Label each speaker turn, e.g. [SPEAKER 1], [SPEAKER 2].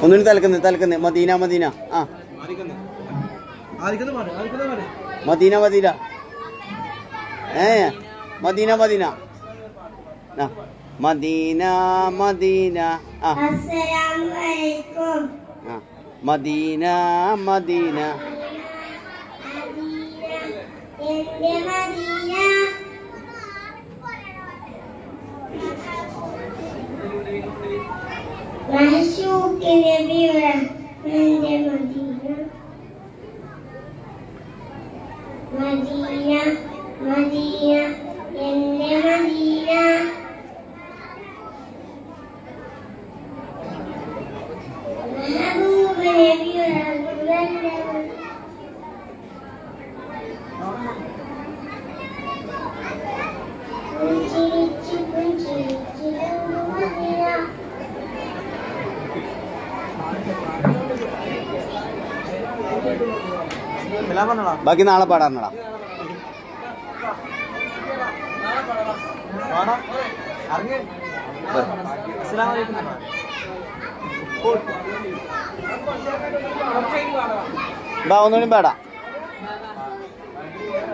[SPEAKER 1] ഒന്നുകൂടി തലക്കുന്ന് തലക്കുന്ന് മദീന മദീന ആ മദീന മദീന ഏ മദീന മദീന ആ മദീന മദീന ആ
[SPEAKER 2] അസ്സലാമലൈക്കും
[SPEAKER 1] ആ മദീന മദീന
[SPEAKER 2] എന്റെ മദീന മഹശൂക്ക് നബിയുടെ എന്റെ മദീന മദീന മദീന എന്റെ മദീന മെഹബൂബ് നബിയുടെ എന്റെ മദീന പുഞ്ചിരിച്ച് പുഞ്ചിരിച്ച് മദീന
[SPEAKER 1] ബാക്കി നാളെ പാടാറുണ്ടടാ ബാ ഒന്നുകൂടി പാടാം